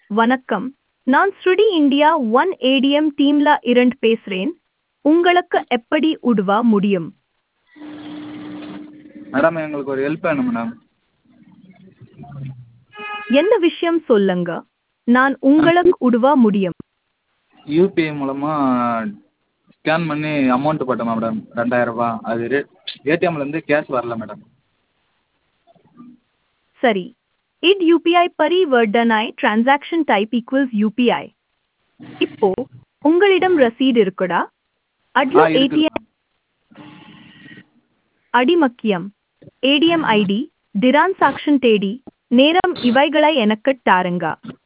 வணக்கம் நான் ஸ்ருடி இந்தியா ஒன் ஏடிஎம் டீம்ல இருந்து பேசுறேன் உங்களுக்கு எப்படி உதவ முடியும் மேடம் எங்களுக்கு ஒரு ஹெல்ப் வேணும் மேடம் என்ன விஷயம் சொல்லுங்க நான் உங்களுக்கு உதவ முடியும் யூபிஐ மூலமாக ஸ்கேன் பண்ணி அமௌண்ட் போட்டோமா மேடம் ரெண்டாயிரரூபா அது ரே ஏடிஎம்லேருந்து கேஷ் வரல மேடம் சரி இட் யூபிஐ பரிவர்த்தனை டிரான்சாக்ஷன் டைப் ஈக்குவல்ஸ் யூபிஐ இப்போ உங்களிடம் ரசீது இருக்குடா ஆ அட்ல இருக்குது ஏடிஎம் அடிமக்கியம் ஏடிஎம் ஐடி டிரான்சாக்ஷன் தேடி நேரம் இவைகளை எனக்கு தாருங்க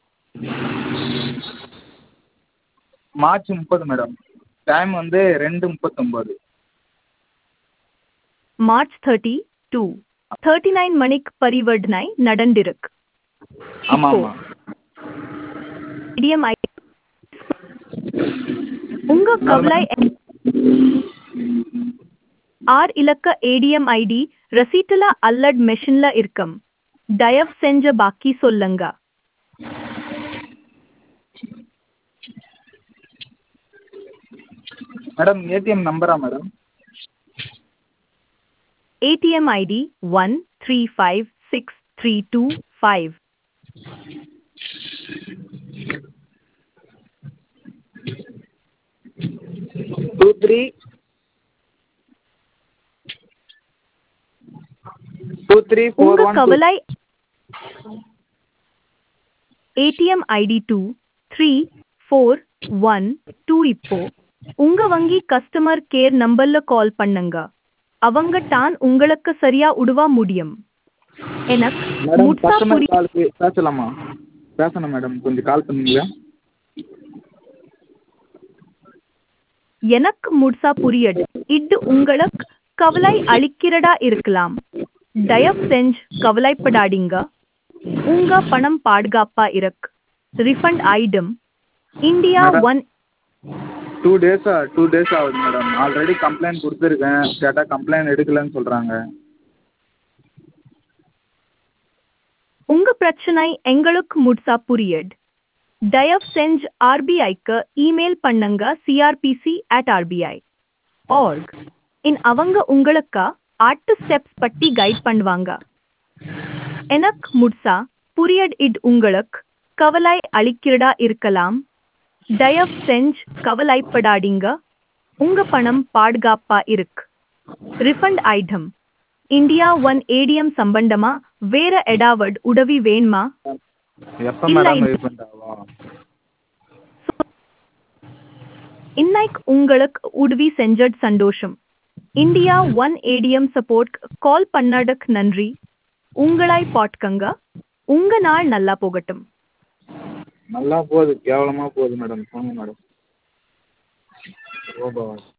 மார்ச் முப்பது மேடம் டைம் வந்து ரெண்டு முப்பத்தொம்போது March thirty two thirty nine மணிக்கு பரிவர்த்தனை நடந்திருக்கு ஆமாம் இப்போ ஆமாம் ஏடிஎம் ஐடி உங்க கவலை ஆர் இலக்க ஏடிஎம் ஐடி ரசீட்டுல அல்லட் மெஷின்ல இருக்கும் தயவு செஞ்ச பாக்கி சொல்லுங்க மேடம் ஏடிஎம் நம்பரா madam ATM ID one three five six three two five two three two three four உங்க ஒன் கவலை ATM ID two three four one two இப்போ உங்க வங்கி கஸ்டமர் கேர் நம்பர்ல கால் பண்ணுங்க அவங்க தான் உங்களுக்கு சரியா உதவ முடியும் எனக்கு மேடம் முட்சா கஸ்டமர் புரி காலுக்கு பேசலாமா பேசணும் மேடம் கொஞ்சம் கால் பண்ணுவீங்களா எனக்கு முழுசா புரியது இது உங்களுக்கு கவலை அளிக்கிறதா இருக்கலாம் தயவு செஞ்சு கவலைப்படாதீங்க உங்க பணம் பாதுகாப்பா இருக்கு refund item India madam. One two டேஸா டூ டேஸ் ஆகுது மேடம் ஆல்ரெடி கம்ப்ளைண்ட் கொடுத்துருக்கேன் கேட்டால் கம்ப்ளைண்ட் எடுக்கலைன்னு சொல்கிறாங்க உங்க பிரச்சனை எங்களுக்கு முழுசா புரியுது தயவு செஞ்சு ஆர்பிஐக்கு இமெயில் பண்ணுங்க CRPC at RBI org in அவங்க உங்களுக்கு ஆட்டு ஸ்டெப்ஸ் பற்றி கைட் பண்ணுவாங்க எனக்கு முழுசா புரியட் இட் உங்களுக்கு கவலை அளிக்கிறதா இருக்கலாம் தயவு செஞ்சு கவலைப்படாதீங்க உங்க பணம் பாதுகாப்பா இருக்கு refund item India one ATM சம்பந்தமா வேற எடாவட் உதவி வேணுமா எப்போ இல்ல, மேடம் இல்ல. ரீஃபண்ட் ஆகும் இன்னைக்கு உங்களுக்கு உதவி செஞ்சது சந்தோஷம் India one ATM support call பண்ணதுக்கு நன்றி உங்களை பாட்கங்க உங்க நாள் நல்லா போகட்டும் நல்லா போகுது கேவலமாக போகுது மேடம் போங்க மேடம் ஓ